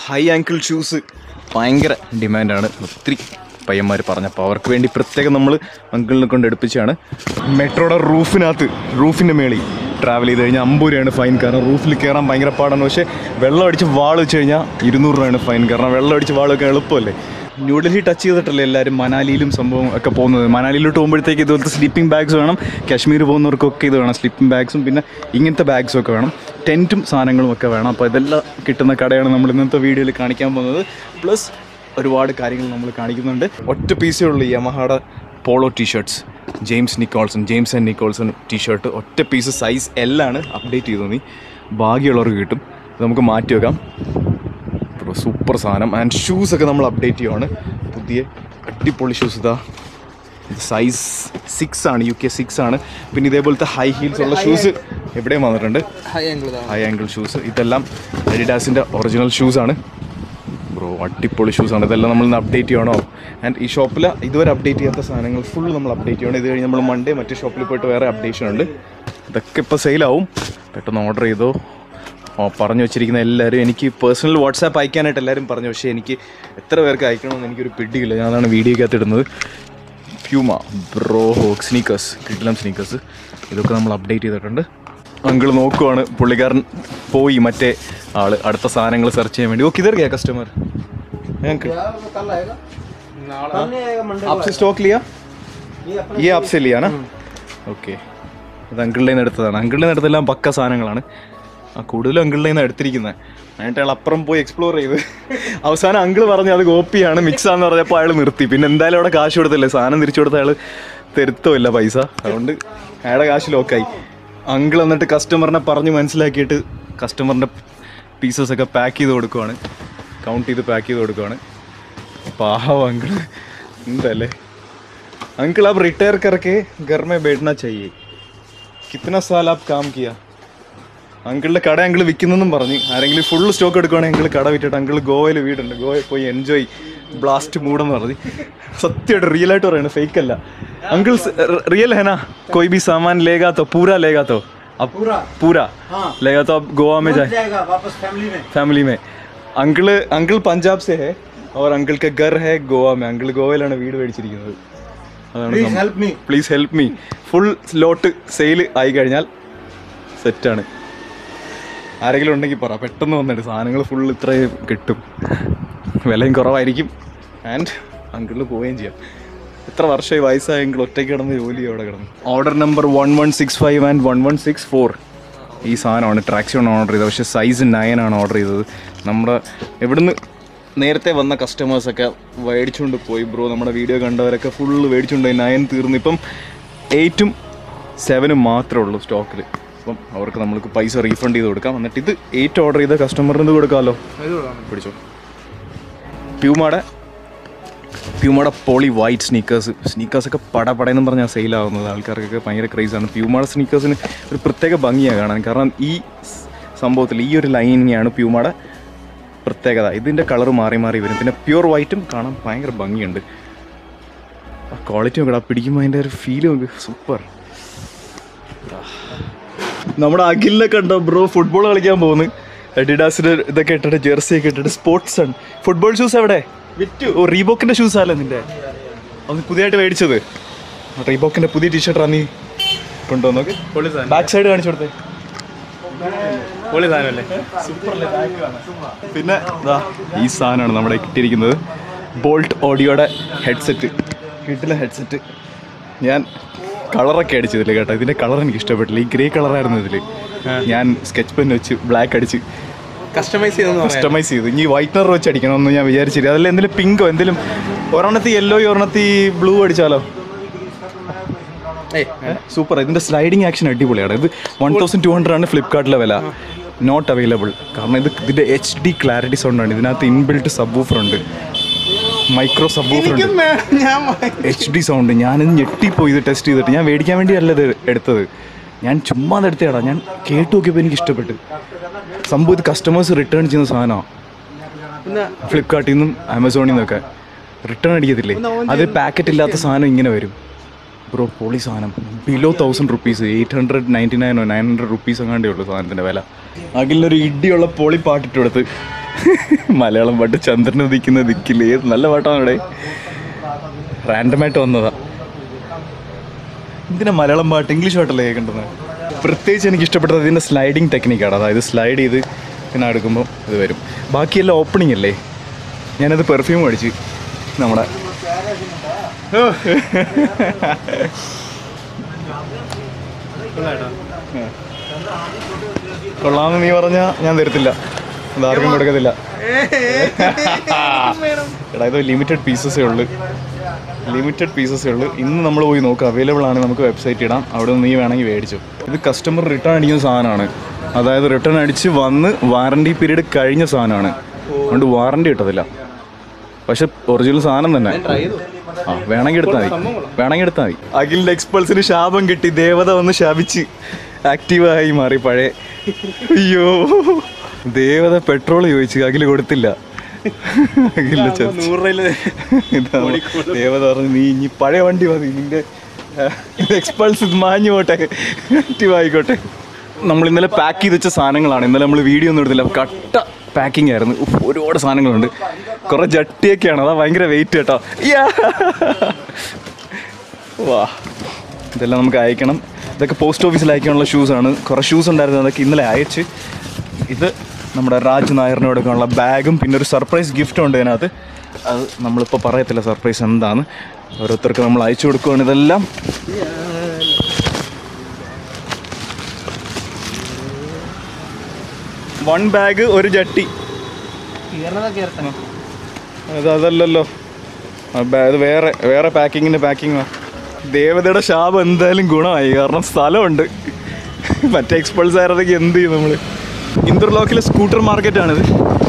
High angle shoes ഭയങ്കര ഡിമാൻഡാണ് ഒത്തിരി പയ്യന്മാർ പറഞ്ഞപ്പോൾ അവർക്ക് വേണ്ടി പ്രത്യേകം നമ്മൾ അങ്കിളിനെ കൊണ്ട് എടുപ്പിച്ചാണ് മെട്രോയുടെ റൂഫിനകത്ത് റൂഫിൻ്റെ മേളിൽ ട്രാവൽ ചെയ്ത് കഴിഞ്ഞാൽ അമ്പത് രൂപയാണ് ഫൈൻ കാരണം റൂഫിൽ കയറാൻ ഭയങ്കര പാടാണ് പക്ഷേ വെള്ളം അടിച്ച് വാൾ വെച്ച് കഴിഞ്ഞാൽ ഇരുന്നൂറ് രൂപയാണ് ഫൈൻ കാരണം വെള്ളം അടിച്ച് വാൾ വെക്കാൻ എളുപ്പമല്ലേ ന്യൂഡൽഹി ടച്ച് ചെയ്തിട്ടല്ലേ എല്ലാവരും മനാലിയിലും സംഭവം ഒക്കെ പോകുന്നത് മനാലിയിലോട്ട് പോകുമ്പോഴത്തേക്ക് ഇതുപോലത്തെ സ്ലീപ്പിംഗ് ബാഗ്സ് വേണം കാശ്മീർ പോകുന്നവർക്കൊക്കെ ഇത് വേണം സ്ലീപ്പിംഗ് ബാഗ്സും പിന്നെ ഇങ്ങനത്തെ ബാഗ്സും ഒക്കെ വേണം ടെൻറ്റും സാധനങ്ങളും ഒക്കെ വേണം അപ്പോൾ ഇതെല്ലാം കിട്ടുന്ന കടയാണ് നമ്മൾ ഇന്നത്തെ വീഡിയോയിൽ കാണിക്കാൻ പോകുന്നത് പ്ലസ് ഒരുപാട് കാര്യങ്ങൾ നമ്മൾ കാണിക്കുന്നുണ്ട് ഒറ്റ പീസേ ഉള്ളൂ ഈ യമഹാടെ polo t shirts James Nicholson James and Nicholson t shirt ഒറ്റ പീസ് സൈസ് എല്ലാണ് അപ്ഡേറ്റ് ചെയ്തു നീ ഭാഗ്യമുള്ളവർക്ക് കിട്ടും ഇത് നമുക്ക് മാറ്റി വെക്കാം സൂപ്പർ സാധനം ആൻഡ് ഷൂസ് ഒക്കെ നമ്മൾ അപ്ഡേറ്റ് ചെയ്യുവാണ് പുതിയ അടിപൊളി ഷൂസ് ഇതാ സൈസ് സിക്സ് ആണ് യു കെ സിക്സ് ആണ് പിന്നെ ഇതേപോലത്തെ ഹൈ ഹീൽസ് ഉള്ള ഷൂസ് എവിടെയും വന്നിട്ടുണ്ട് high angle high angle shoes ഇതെല്ലാം അഡിഡാസിൻ്റെ ഒറിജിനൽ ഷൂസ് ആണ് ബ്രോ അടിപൊളി ഷൂസ് ആണ് ഇതെല്ലാം നമ്മൾ ഇന്ന് അപ്ഡേറ്റ് ചെയ്യണോ ആൻഡ് ഈ ഷോപ്പിൽ ഇതുവരെ അപ്ഡേറ്റ് ചെയ്യാത്ത സാധനങ്ങൾ ഫുൾ നമ്മൾ അപ്ഡേറ്റ് ചെയ്യണം ഇത് കഴിഞ്ഞ് നമ്മൾ മൺഡേ മറ്റേ ഷോപ്പിൽ പോയിട്ട് വേറെ അപ്ഡേഷൻ ഉണ്ട് ഇതൊക്കെ ഇപ്പോൾ സെയിലാവും പെട്ടെന്ന് ഓർഡർ ചെയ്തോ ഓ പറഞ്ഞു വെച്ചിരിക്കുന്ന എല്ലാവരും എനിക്ക് പേഴ്സണൽ വാട്സാപ്പ് അയക്കാനായിട്ട് എല്ലാവരും പറഞ്ഞു പക്ഷേ എനിക്ക് എത്ര പേർക്ക് അയക്കണമെന്ന് എനിക്കൊരു പിടിയില്ല ഞാൻ അതാണ് വീഡിയോക്കകത്ത് ഇടുന്നത് പ്യൂമ ബ്രോ ഹോക്ക് സ്നീക്കേഴ്സ് കിഡ്ലം സ്നീക്കേഴ്സ് ഇതൊക്കെ നമ്മൾ അപ്ഡേറ്റ് ചെയ്തിട്ടുണ്ട് അങ്കിൾ നോക്കുവാണ് പുള്ളിക്കാരൻ പോയി മറ്റേ ആള് അടുത്ത സാധനങ്ങൾ സെർച്ച് ചെയ്യാൻ വേണ്ടി ഓക്കെ ഇതർ കേ കസ്റ്റമർ ഞങ്ങൾക്ക് आपसे स्टॉक लिया ये आपसे लिया ना ഓക്കെ ഇത് അങ്കിളിൽ നിന്ന് എടുത്തതാണ് അങ്കിളിൽ നിന്ന് എടുത്തെല്ലാം പക്ക സാധനങ്ങളാണ് ആ കൂടുതലും അങ്കിളിൽ നിന്ന് എടുത്തിരിക്കുന്നത് എന്നിട്ട് അയാൾ അപ്പുറം പോയി എക്സ്പ്ലോർ ചെയ്ത് അവസാനം അങ്കിൾ പറഞ്ഞു അത് കോപ്പിയാണ് മിക്സ് ആണെന്ന് പറഞ്ഞപ്പോൾ അയാൾ നിർത്തി പിന്നെ എന്തായാലും അവിടെ കാശ് കൊടുത്തില്ലേ സാധനം തിരിച്ചു കൊടുത്ത അയാൾ തരുത്തമില്ല പൈസ അതുകൊണ്ട് അയാളുടെ കാശ് ലോക്കായി അങ്കിൾ എന്നിട്ട് കസ്റ്റമറിനെ പറഞ്ഞ് മനസ്സിലാക്കിയിട്ട് കസ്റ്റമറിൻ്റെ പീസസ് ഒക്കെ പാക്ക് ചെയ്ത് കൊടുക്കുവാണ് കൗണ്ട് ചെയ്ത് പാക്ക് ചെയ്ത് കൊടുക്കുവാണ് पाव अंकल എന്തല്ലേ अंकल आप रिटायर करके घर में बैठना चाहिए कितना साल आप काम किया അങ്കിളുടെ കട അങ്കിൾ വിൽക്കുന്നെന്നും പറഞ്ഞ് ആരെങ്കിലും ഫുൾ സ്റ്റോക്ക് എടുക്കുവാണെങ്കിൽ അങ്കിൾ കട വിറ്റിട്ട് അങ്കിൾ ഗോവയിൽ വീടുണ്ട് ഗോവയിൽ പോയി എൻജോയ് ബ്ലാസ്റ്റ് മൂടെന്ന് പറഞ്ഞ് സത്യമായിട്ട് റിയൽ ആയിട്ട് പറയണ ഫേക്ക് അല്ല അങ്കിൾ റിയൽ है ना कोई भी सामान लेगा तो पूरा लेगा तो अब पूरा? पूरा हाँ। लेगा तो अब गोवा में जाए जाएगा वापस फैमिली में ഫാമിലി മേ അങ്കിള് അങ്കിൾ പഞ്ചാബ് സെ ഹെ और अंकल का घर है गोवा में അങ്കിൾ ഗോവയിലാണ് വീട് മേടിച്ചിരിക്കുന്നത് അതാണ് please help me please help me full lot sale ആയി കഴിഞ്ഞാൽ സെറ്റാണ് ആരെങ്കിലും ഉണ്ടെങ്കിൽ പറ പെട്ടെന്ന് വന്നിട്ട് സാധനങ്ങൾ ഫുൾ ഇത്രയും കിട്ടും വിലയും കുറവായിരിക്കും ആൻഡ് അങ്കിളിൽ പോവുകയും ചെയ്യാം എത്ര വർഷമായി വയസ്സായെങ്കിൽ ഒറ്റയ്ക്ക് കിടന്ന് ജോലി അവിടെ കിടന്നു order number one one six five and one one six four ഈ സാധനമാണ് ട്രാക്സിയോൺ ഓർഡർ ചെയ്തത് പക്ഷേ സൈസ് നയൻ ആണ് ഓർഡർ ചെയ്തത് നമ്മുടെ എവിടുന്ന് നേരത്തെ വന്ന കസ്റ്റമേഴ്സൊക്കെ മേടിച്ചുകൊണ്ട് പോയി ബ്രോ നമ്മുടെ വീഡിയോ കണ്ടവരൊക്കെ ഫുള്ള് മേടിച്ചുകൊണ്ട് പോയി നയൻ തീർന്നു ഇപ്പം എയ്റ്റും സെവനും മാത്രമേ ഉള്ളൂ സ്റ്റോക്കിൽ അപ്പം അവർക്ക് നമ്മൾക്ക് പൈസ റീഫണ്ട് ചെയ്ത് കൊടുക്കാം എന്നിട്ട് ഇത് എയ്റ്റ് ഓർഡർ ചെയ്ത കസ്റ്റമറിന് ഇത് കൊടുക്കാമല്ലോ പിടിച്ചോ പ്യൂമാടെ പ്യൂമയുടെ പോളി വൈറ്റ് സ്നീക്കേഴ്സ് സ്നീക്കേഴ്സൊക്കെ പട പടയെന്നും പറഞ്ഞാൽ സെയിലാവുന്നത് ആൾക്കാർക്കൊക്കെ ഭയങ്കര ക്രൈസാണ് പ്യൂമയുടെ സ്നീക്കേഴ്സിന് ഒരു പ്രത്യേക ഭംഗിയാണ് കാണാൻ കാരണം ഈ സ് സംഭവത്തിൽ ഈ ഒരു ലൈനിനെയാണ് പ്യൂമയുടെ പ്രത്യേകത ഇതിൻ്റെ കളർ മാറി മാറി വരും പിന്നെ പ്യൂർ വൈറ്റും കാണാൻ ഭയങ്കര ഭംഗിയുണ്ട് ആ ക്വാളിറ്റി നോക്കടാ പിടിക്കുമ്പോൾ അതിൻ്റെ ഒരു ഫീൽ നോക്ക് സൂപ്പർ നമ്മുടെ അഖിലിനെ കണ്ടോ ബ്രോ ഫുട്ബോൾ കളിക്കാൻ പോകുന്നു അഡിഡാസിന്റെ ഇതൊക്കെ ഇട്ടിട്ട് ജെർസി ഒക്കെ ഇട്ടിട്ട് സ്പോർട്സ് ആണ് ഫുട്ബോൾ ഷൂസ് എവിടെ വിറ്റു ഓ റീബോക്കിന്റെ ഷൂസ് അല്ലേ നിന്റെ അത് പുതിയതായിട്ട് മേടിച്ചത് റീബോക്കിന്റെ പുതിയ ടീഷർട്ടാണ് നീ കൊണ്ടുവന്നോക്ക് ബാക്ക് സൈഡ് കാണിച്ചു കൊടുത്തേ പൊളി സാധനമല്ലേ പിന്നെ ദാ ഈ സാധനമാണ് നമ്മുടെ കിട്ടിയിരിക്കുന്നത് ബോൾട്ട് ഓഡിയോയുടെ ഹെഡ്സെറ്റ് കിട്ടില്ല ഹെഡ്സെറ്റ് ഞാൻ കളറൊക്കെ അടിച്ചതില്ല കേട്ടോ ഇതിന്റെ കളർ എനിക്ക് ഇഷ്ടപ്പെട്ടില്ല ഈ ഗ്രേ കളറായിരുന്നു ഇതിൽ ഞാൻ സ്കെച്ച് പെൻ വെച്ച് ബ്ലാക്ക് അടിച്ച് കസ്റ്റമൈസ് ചെയ്തെന്ന് പറയാം കസ്റ്റമൈസ് ചെയ്തു ഇനി വൈറ്റ്നർ വെച്ച് അടിക്കണമെന്ന് ഞാൻ വിചാരിച്ചില്ല അതല്ല എന്തെങ്കിലും പിങ്കോ എന്തെങ്കിലും ഒരെണ്ണത്തി യെല്ലോ ഒരെണ്ണത്തി ബ്ലൂ അടിച്ചാലോ ഏയ് സൂപ്പർ ഇതിന്റെ സ്ലൈഡിങ് ആക്ഷൻ അടിപൊളിയാണ് ഇത് വൺ തൗസൻഡ് ടു ഹൺഡ്രഡ് ആണ് ഫ്ലിപ്കാർട്ടിലെ വില നോട്ട് അവൈലബിൾ കാരണം ഇത് ഇതിന്റെ എച്ച് ഡി ക്ലാരിറ്റി സൗണ്ട് ആണ് ഇതിനകത്ത് ഇൻബിൽറ്റ് സബ് വൂഫർ ഉണ്ട് മൈക്രോ സബ് വൂഫർ ഉണ്ട് ഞാൻ എച്ച് ഡി സൗണ്ട് ഞാനിത് ഞെട്ടിപ്പോയി ഇത് ടെസ്റ്റ് ചെയ്തിട്ട് ഞാൻ മേടിക്കാൻ വേണ്ടിയല്ല ഇത് എടുത്തത് ഞാൻ ചുമ്മാ അത് എടുത്തതാടാ ഞാൻ കേട്ട് നോക്കിയപ്പോൾ എനിക്ക് ഇഷ്ടപ്പെട്ടു സംഭവം ഇത് കസ്റ്റമേഴ്സ് റിട്ടേൺ ചെയ്യുന്ന സാധനമാണ് പിന്നെ ഫ്ലിപ്കാർട്ടിൽ നിന്നും ആമസോണിൽ നിന്നൊക്കെ റിട്ടേൺ അടിക്കത്തില്ലേ അത് പാക്കറ്റ് ഇല്ലാത്ത സാധനം ഇങ്ങനെ വരും ബ്രോ പൊളി സാധനം below thousand rupees eight hundred ninety നയനോ നയൻ ഹൺഡ്രഡ് റുപ്പീസ് അങ്ങാണ്ടേ ഉള്ളൂ സാധനത്തിൻ്റെ വില അഖിലിനൊരു ഇടിയുള്ള പൊളി പാട്ടിട്ട് കൊടുത്ത് മലയാളം പാട്ട് ചന്ദ്രൻ ഉദിക്കുന്ന ദിക്കിൽ ഏത് നല്ല പാട്ടാണ് ഇവിടെ റാൻഡമായിട്ട് വന്നതാ എന്തിനാ മലയാളം പാട്ട് ഇംഗ്ലീഷ് പാട്ടല്ലേ കേൾക്കേണ്ടത് പ്രത്യേകിച്ച് എനിക്ക് ഇഷ്ടപ്പെട്ടത് ഇതിൻ്റെ സ്ലൈഡിങ് ടെക്നിക്കാണ് അതായത് സ്ലൈഡ് ചെയ്ത് പിന്നെ അടുക്കുമ്പോൾ ഇത് വരും ബാക്കിയെല്ലാം ഓപ്പണിംഗ് അല്ലേ ഞാനത് പെർഫ്യൂം അടിച്ച് നമ്മുടെ കൊള്ളാമെന്ന് നീ പറഞ്ഞാൽ ഞാൻ തരത്തില്ല ഇതാർക്കും കൊടുക്കത്തില്ല എടാ ഇത് ലിമിറ്റഡ് പീസസേ ഉള്ളൂ ലിമിറ്റഡ് പീസസേ ഉള്ളൂ ഇന്ന് നമ്മൾ പോയി നോക്കുക അവൈലബിൾ ആണ് നമുക്ക് വെബ്സൈറ്റ് ഇടാം അവിടെ നിന്ന് നീ വേണമെങ്കിൽ മേടിച്ചു ഇത് കസ്റ്റമർ റിട്ടേൺ അടിക്കുന്ന സാധനമാണ് അതായത് റിട്ടേൺ അടിച്ച് വന്ന് വാറണ്ടി പീരീഡ് കഴിഞ്ഞ സാധനമാണ് അതുകൊണ്ട് വാറണ്ടി കിട്ടത്തില്ല പക്ഷെ ഒറിജിനൽ സാധനം തന്നെ ട്രൈ ചെയ്തു ആ വേണമെങ്കിൽ എടുത്താൽ മതി വേണമെങ്കിൽ എടുത്താൽ മതി അഖിലിന്റെ എക്സ്പൾസിന് ശാപം കിട്ടി ദേവത ഒന്ന് ശാപിച്ച് ആക്റ്റീവായി മാറി പഴയ അയ്യോ ദേവത പെട്രോൾ ചോദിച്ചു അഖില് കൊടുത്തില്ല അഖിലിന്റെ ചതിച്ചു. നൂറ് രൂപയില് ഇതാണ് ദേവത പറഞ്ഞു നീ ഇനി പഴയ വണ്ടി മതി നിന്റെ എക്സ്പൾസ് മാഞ്ഞു പോട്ടെ ആക്റ്റീവ് ആയിക്കോട്ടെ നമ്മൾ ഇന്നലെ പാക്ക് ചെയ്ത് വെച്ച സാധനങ്ങളാണ് ഇന്നലെ നമ്മൾ വീഡിയോ ഒന്നും എടുത്തില്ല കട്ട പാക്കിംഗ് ആയിരുന്നു ഉഫ്, ഒരുപാട് സാധനങ്ങളുണ്ട് കുറെ ജട്ടിയൊക്കെയാണ് അതാ ഭയങ്കര വെയിറ്റ് കേട്ടോ യാ. വാ ഇതെല്ലാം നമുക്ക് അയക്കണം ഇതൊക്കെ പോസ്റ്റ് ഓഫീസിൽ അയക്കാനുള്ള ഷൂസാണ് കുറേ ഷൂസ് ഉണ്ടായിരുന്നു അതൊക്കെ ഇന്നലെ അയച്ച് ഇത് നമ്മുടെ രാജ് നായറിന് കൊടുക്കാനുള്ള ബാഗും പിന്നെ ഒരു സർപ്രൈസ് ഗിഫ്റ്റും ഉണ്ട് അതിനകത്ത് അത് നമ്മളിപ്പോൾ പറയത്തില്ല സർപ്രൈസ് എന്താണ് ഓരോരുത്തർക്ക് നമ്മൾ അയച്ചു കൊടുക്കുകയാണ് ഇതെല്ലാം വൺ ബാഗ് ഒരു ജട്ടി കീറണതൊക്കെ ഇറക്കണം അത് അതല്ലല്ലോ ആ ബാ- അത് വേറെ വേറെ പാക്കിങ്ങിൻ്റെ പാക്കിങ്ങാ ദേവതയുടെ ശാപം എന്തായാലും ഗുണമായി കാരണം സ്ഥലമുണ്ട് മറ്റേ എക്സ്പൾസ് ആയിരുന്നെങ്കിൽ എന്ത് ചെയ്യും നമ്മൾ ഇന്റർലോക്കിലെ സ്കൂട്ടർ മാർക്കറ്റാണിത്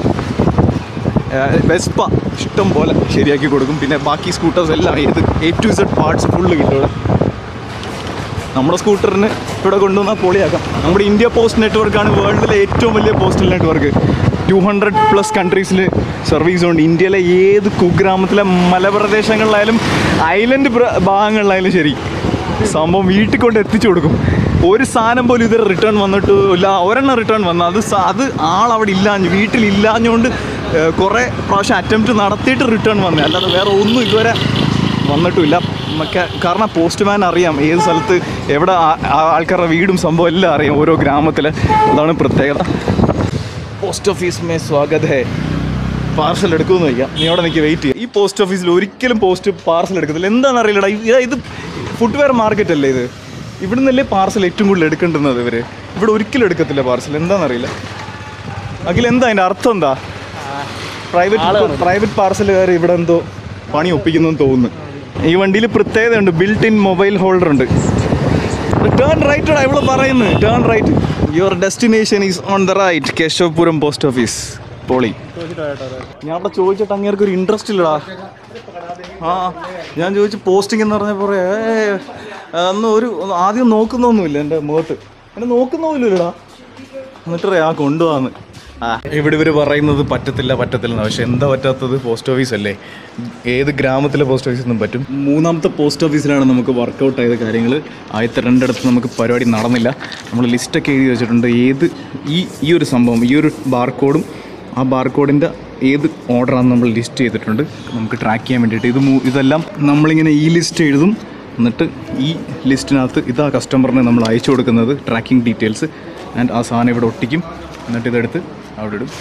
വെസ്പ ഇഷ്ടം പോലെ ശരിയാക്കി കൊടുക്കും പിന്നെ ബാക്കി സ്കൂട്ടേഴ്സ് എല്ലാം ഏത് A to Z parts full കിട്ടും ഇവിടെ നമ്മുടെ സ്കൂട്ടറിന് ഇവിടെ കൊണ്ടുവന്നാൽ പൊളിയാക്കാം നമ്മുടെ ഇന്ത്യ പോസ്റ്റ് നെറ്റ്വർക്കാണ് വേൾഡിലെ ഏറ്റവും വലിയ postal network two hundred plus കൺട്രീസിൽ സർവീസ് ഉണ്ട് ഇന്ത്യയിലെ ഏത് കുഗ്രാമത്തിലെ മലപ്രദേശങ്ങളിലായാലും ഐലൻഡ് പ്ര- ഭാഗങ്ങളിലായാലും ശരി സംഭവം വീട്ടിൽ കൊണ്ട് എത്തിച്ചു കൊടുക്കും ഒരു സാധനം പോലും ഇത് റിട്ടേൺ വന്നിട്ട് ഇല്ല ഒരെണ്ണം റിട്ടേൺ വന്നു അത് സ- അത് ആളവിടെ ഇല്ലാഞ്ഞു വീട്ടിലില്ലാഞ്ഞുകൊണ്ട് ഏഹ്, കുറേ പ്രാവശ്യം അറ്റംപ്റ്റ് നടത്തിയിട്ട് റിട്ടേൺ വന്നേ അല്ലാതെ വേറെ ഒന്നും ഇതുവരെ വന്നിട്ടുമില്ല നമുക്ക് കാരണം പോസ്റ്റ്മാൻ അറിയാം ഏത് സ്ഥലത്ത് എവിടെ ആ- ആ- ആൾക്കാരുടെ വീടും സംഭവം എല്ലാം അറിയാം ഓരോ ഗ്രാമത്തിൽ അതാണ് പ്രത്യേകത പോസ്റ്റ് ഓഫീസ് മേ സ്വാഗത് ഹേ പാർസൽ എടുക്കുമെന്ന് വയ്ക്കാം നീ അവിടെ നിൽക്കി വെയിറ്റ് ചെയ്യാം ഈ പോസ്റ്റ് ഓഫീസിൽ ഒരിക്കലും പോസ്റ്റ് പാർസൽ എടുക്കത്തില്ല എന്താണെന്ന് അറിയില്ലടാ ഇത് ഇത് ഫുട്വെയർ മാർക്കറ്റ് അല്ലേ ഇത് ഇവിടെ നിന്നല്ലേ പാർസൽ ഏറ്റവും കൂടുതൽ എടുക്കേണ്ടുന്നത് ഇവർ ഇവിടെ ഒരിക്കലും എടുക്കത്തില്ല പാർസൽ എന്താണെന്നറിയില്ല അഖിൽ എന്താ അതിൻ്റെ അർത്ഥം എന്താ പ്രൈവറ്റ് പ്രൈവറ്റ് പാർസലുകാർ ഇവിടെ എന്തോ പണി ഒപ്പിക്കുന്നു തോന്നുന്നു ഈ വണ്ടിയിൽ പ്രത്യേകതയുണ്ട് ബിൽറ്റ് ഇൻ മൊബൈൽ ഹോൾഡർ ഉണ്ട് ടേൺ റൈറ്റ് ഇവിടെ പറയുന്നത് turn right your destination is on the right Keshavapuram post office പോളി ഞാൻ അവിടെ ചോദിച്ചിട്ട് അങ്ങേർക്ക് ഒരു ഇൻട്രസ്റ്റ് ഇല്ലടാ ആ ഞാൻ ചോദിച്ചു പോസ്റ്റിംഗ് എന്ന് പറഞ്ഞ പറയാ അന്ന് ഒരു ആദ്യം നോക്കുന്നൊന്നുമില്ല എൻ്റെ മുഖത്ത് എന്നെ നോക്കുന്നൊന്നുമില്ലടാ എന്നിട്ട് പറയാ ആ കൊണ്ടുപോകാന്ന് ആ ഇവിടെ ഇവർ പറയുന്നത് പറ്റത്തില്ല പറ്റത്തില്ല എന്ന്. പക്ഷെ എന്താ പറ്റാത്തത് പോസ്റ്റ് ഓഫീസ് അല്ലേ ഏത് ഗ്രാമത്തിലെ പോസ്റ്റ് ഓഫീസിൽ നിന്നും പറ്റും മൂന്നാമത്തെ പോസ്റ്റ് ഓഫീസിലാണ് നമുക്ക് വർക്കൗട്ട് ആയത് കാര്യങ്ങൾ ആദ്യത്തെ രണ്ടിടത്ത് നമുക്ക് പരിപാടി നടന്നില്ല നമ്മൾ ലിസ്റ്റൊക്കെ എഴുതി വെച്ചിട്ടുണ്ട് ഏത് ഈ ഈ ഒരു സംഭവം ഈ ഒരു ബാർകോഡും ആ ബാർകോഡിൻ്റെ ഏത് ഓർഡറാണെന്ന് നമ്മൾ ലിസ്റ്റ് ചെയ്തിട്ടുണ്ട് നമുക്ക് ട്രാക്ക് ചെയ്യാൻ വേണ്ടിയിട്ട് ഇത് മൂ- ഇതെല്ലാം നമ്മളിങ്ങനെ ഈ ലിസ്റ്റ് എഴുതും എന്നിട്ട് ഈ ലിസ്റ്റിനകത്ത് ഇതാ കസ്റ്റമറിന് നമ്മൾ അയച്ചു കൊടുക്കുന്നത് ട്രാക്കിംഗ് ഡീറ്റെയിൽസ് ആൻഡ് ആ സാധനം ഇവിടെ ഒട്ടിക്കും എന്നിട്ട് ഇതെടുത്ത് അവിടെ ഇടും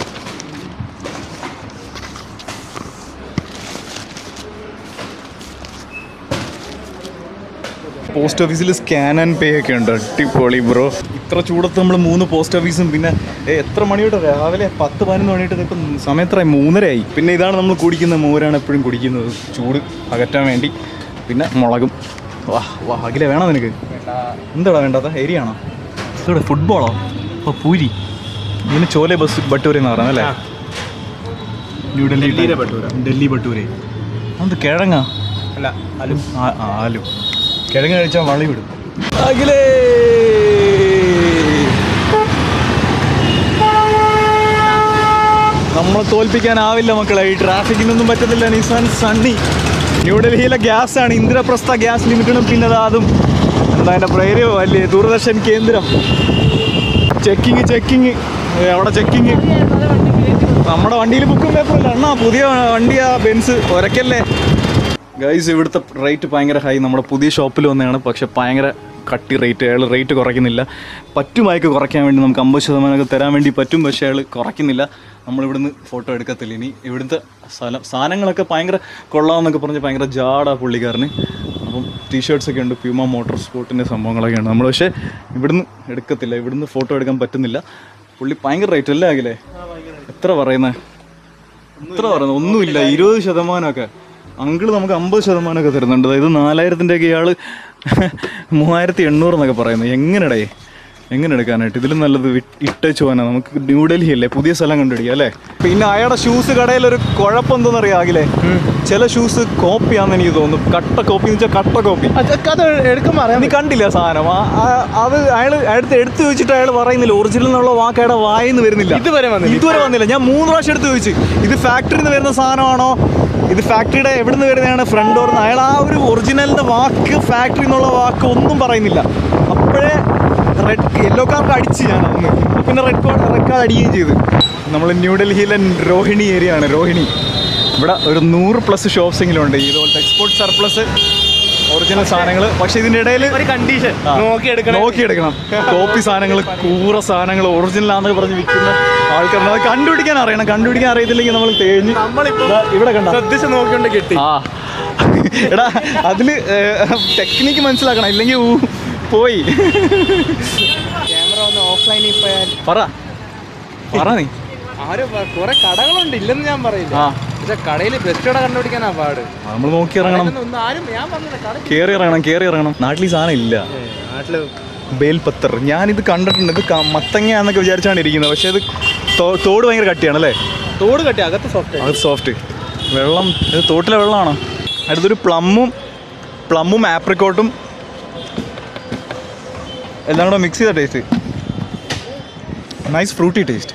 പോസ്റ്റ് ഓഫീസിൽ സ്കാൻ ആൻഡ് പേ ഒക്കെ ഉണ്ട് അടിപൊളി ബ്രോ ഇത്ര ചൂടത്ത് നമ്മൾ മൂന്ന് പോസ്റ്റ് ഓഫീസും പിന്നെ ഏ, എത്ര മണിയോട്ട് രാവിലെ പത്ത് പതിനൊന്ന് മണിയിട്ട് ഇപ്പം സമയത്രായി മൂന്നരയായി പിന്നെ ഇതാണ് നമ്മൾ കുടിക്കുന്ന മോരാണ് എപ്പോഴും കുടിക്കുന്നത് ചൂട് അകറ്റാൻ വേണ്ടി പിന്നെ മുളകും വാ വാ അഖിലെ വേണോ നിനക്ക് എന്താടാ വേണ്ടാത്ത എരിയാണോ ഇവിടെ ഫുട്ബോളോ അപ്പോൾ പൂരി ഇതിന് ചോലെ ബസ് ബട്ടൂര എന്ന് പറയുന്നത് അല്ലേ ന്യൂഡൽഹി ഡൽഹിയിലെ ഭട്ടൂര. ഡൽഹി ബട്ടൂരെ അത് കിഴങ്ങാ അല്ല അലു ആ- ആ, ആലു കിഴങ്ങ് കഴിച്ചാൽ വളി വിടും അഖിലേ നമ്മളെ തോൽപ്പിക്കാനാവില്ല മക്കളെ ഈ ട്രാഫിക്കിനൊന്നും പറ്റത്തില്ല നിസാൻ സണ്ണി ന്യൂഡൽഹിയിലെ ഗ്യാസ് ആണ് ഇന്ദ്രപ്രസ്ഥ ഗ്യാസ് ലിമിറ്റഡും പിന്നെ ദാ അതും എന്താ അതിൻ്റെ പേര് അല്ലേ ദൂരദർശൻ കേന്ദ്രം ചെക്കിങ് ചെക്കിങ് അവിടെ ചെക്കിങ് നമ്മുടെ വണ്ടിയിൽ ബുക്കും പേപ്പറില്ല അണ്ണാ പുതിയ വണ്ടിയാ ബെൻസ് ഒരക്കല്ലേ ഗൈസ് ഇവിടുത്തെ റേറ്റ് ഭയങ്കര ഹൈ നമ്മുടെ പുതിയ ഷോപ്പിൽ വന്നതാണ് പക്ഷെ ഭയങ്കര കട്ടി റേറ്റ് അയാൾ റേറ്റ് കുറയ്ക്കുന്നില്ല പറ്റുമായിക്ക് കുറയ്ക്കാൻ വേണ്ടി നമുക്ക് അമ്പത് ശതമാനമൊക്കെ തരാൻ വേണ്ടി പറ്റും പക്ഷേ അയാൾ കുറയ്ക്കുന്നില്ല നമ്മളിവിടുന്ന് ഫോട്ടോ എടുക്കത്തില്ല ഇനി ഇവിടുത്തെ സ്ഥലം സാധനങ്ങളൊക്കെ ഭയങ്കര കൊള്ളാമെന്നൊക്കെ പറഞ്ഞ് ഭയങ്കര ജാടാ പുള്ളിക്കാരന് അപ്പം ടീഷർട്സ് ഒക്കെ ഉണ്ട് പ്യൂമ മോട്ടോർ സ്പോർട്ടിൻ്റെ സംഭവങ്ങളൊക്കെ ഉണ്ട് നമ്മൾ പക്ഷേ ഇവിടുന്ന് എടുക്കത്തില്ല ഇവിടുന്ന് ഫോട്ടോ എടുക്കാൻ പറ്റുന്നില്ല പുള്ളി ഭയങ്കര റേറ്റ് അല്ലേ ആകില്ലേ എത്ര പറയുന്നത് എത്ര പറയുന്നത് ഒന്നുമില്ല ഇരുപത് ശതമാനമൊക്കെ അങ്കിള് നമുക്ക് അമ്പത് ശതമാനമൊക്കെ തരുന്നുണ്ട് അതായത് നാലായിരത്തിൻ്റെ ഒക്കെ ഇയാൾ മൂവായിരത്തി എണ്ണൂറ് എന്നൊക്കെ പറയുന്നത് എങ്ങനെടേ എങ്ങനെ എടുക്കാനായിട്ട് ഇതിലും നല്ലത് ഇട്ടേച്ച് പോകാനാ നമുക്ക് ന്യൂഡൽഹി അല്ലേ പുതിയ സ്ഥലം കണ്ടുപിടിക്കാം അല്ലേ പിന്നെ അയാളുടെ ഷൂസ് കടയിൽ ഒരു കുഴപ്പം എന്തെന്നറിയാകില്ലേ ചില ഷൂസ് കോപ്പിയാന്ന് എനിക്ക് തോന്നുന്നു കട്ട കോപ്പി എന്ന് വെച്ചാൽ കട്ട കോപ്പി അതൊക്കെ അത് എടുക്കുമ്പോൾ അറിയാൻ നീ കണ്ടില്ല സാധനം ആ- ആ- അത് അയാൾ അടുത്ത് എടുത്തു ചോദിച്ചിട്ട് അയാൾ പറയുന്നില്ല ഒറിജിനൽ എന്നുള്ള വാക്ക് അയാളുടെ വായിന്ന് വരുന്നില്ല ഇതുവരെ വന്നില്ല. ഇതുവരെ വന്നില്ല ഞാൻ മൂന്ന് പ്രാവശ്യം എടുത്ത് ചോദിച്ചു ഇത് ഫാക്ടറിയിൽ നിന്ന് വരുന്ന സാധനമാണോ ഇത് ഫാക്ടറിയുടെ എവിടെ നിന്ന് വരുന്നതാണ് ഫ്രണ്ട് ഡോർന്ന് അയാൾ ആ ഒരു ഒറിജിനലിന്റെ വാക്ക് ഫാക്ടറി എന്നുള്ള വാക്ക് ഒന്നും പറയുന്നില്ല അപ്പോഴേ റെഡ് യെല്ലോ കാർഡ് അടിച്ച് ഞാൻ അന്ന് പിന്നെ റെഡ് കാർഡ് റെഡ് കാർഡ് അടിക്കുകയും ചെയ്തു നമ്മൾ ന്യൂഡൽഹിയിലെ രോഹിണി ഏരിയ ആണ് രോഹിണി ഇവിടെ ഒരു നൂറ് പ്ലസ് ഷോപ്സ് എങ്കിലും ഉണ്ട് ഇതുപോലത്തെ എക്സ്പോർട്ട് സർപ്ലസ് ഒറിജിനൽ സാധനങ്ങൾ പക്ഷെ ഇതിന്റെ ഇടയിൽ ഒരു കണ്ടീഷൻ നോക്കി എടുക്കണം നോക്കിയെടുക്കണം കോപ്പി സാധനങ്ങൾ കൂറ സാധനങ്ങൾ ഒറിജിനൽ ആണെന്ന് പറഞ്ഞ് വിൽക്കുന്ന ആൾക്കാരുണ്ട് അത് കണ്ടുപിടിക്കാൻ അറിയണം കണ്ടുപിടിക്കാൻ അറിയത്തില്ലെങ്കിൽ നമ്മൾ തേഞ്ഞ് നമ്മളിപ്പോ ദാ ഇവിടെ കണ്ട ശ്രദ്ധിച്ച് നോക്കിയോണ്ട് കിട്ടി ആ എടാ അതില് ടെക്നിക്ക് മനസ്സിലാക്കണം ഇല്ലെങ്കിൽ ഊ, പോയി ക്യാമറ ഒന്ന് ഓഫ്ലൈനിൽ പോയാൽ പറ പറ നീ ആരും കുറെ കടകളുണ്ട് ഇല്ലെന്ന് ഞാൻ പറയില്ല ആ പക്ഷെ കടയിൽ ബെസ്റ്റ് കട കണ്ടുപിടിക്കാനാ പാട് നമ്മൾ നോക്കി ഇറങ്ങണം ഒന്നും ആരും ഞാൻ പറഞ്ഞില്ല കട കേറി ഇറങ്ങണം കേറി ഇറങ്ങണം നാട്ടിൽ ഈ സാധനം ഇല്ല നാട്ടില് ബേൽപത്തർ ഞാനിത് കണ്ടിട്ടുണ്ട് ഇത് ക- മത്തങ്ങ എന്നൊക്കെ വിചാരിച്ചാണ് ഇരിക്കുന്നത് പക്ഷേ ഇത് തോ- തോട് ഭയങ്കര കട്ടിയാണ് അല്ലേ തോട് കട്ടി അകത്ത് സോഫ്റ്റ് അത് സോഫ്റ്റ് വെള്ളം ഇത് തോട്ടിലെ വെള്ളമാണോ അടുത്തൊരു പ്ലമ്മും പ്ലമ്മും ആപ്രിക്കോട്ടും എല്ലാം കൂടെ മിക്സ് ചെയ്ത taste nice Frooti taste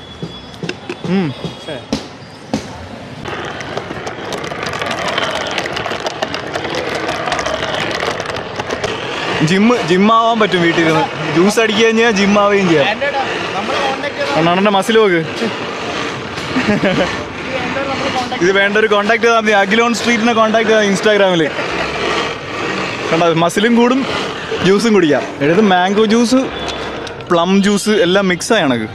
gym ജിമ്മാവാൻ പറ്റും വീട്ടിൽ ഇരുന്ന് ജ്യൂസ് അടിക്കുക കഴിഞ്ഞാൽ ജിമ്മാവുകയും ചെയ്യാം നമ്മൾ കോണ്ടാക്ട് അണ്ണാണൻ്റെ മസിൽ നോക്ക് ഇത് വേണ്ട ഒരു കോൺടാക്ട് ചെയ്താൽ മതി അഖിലോൺ സ്ട്രീറ്റിനെ കോൺടാക്ട് ചെയ്താൽ ഇൻസ്റ്റാഗ്രാമിൽ കണ്ട മസിലും കൂടും ജ്യൂസും കുടിക്കാം എഴുത് മാംഗോ ജ്യൂസ് പ്ലം ജ്യൂസ് എല്ലാം മിക്സ് ആയണക്ക്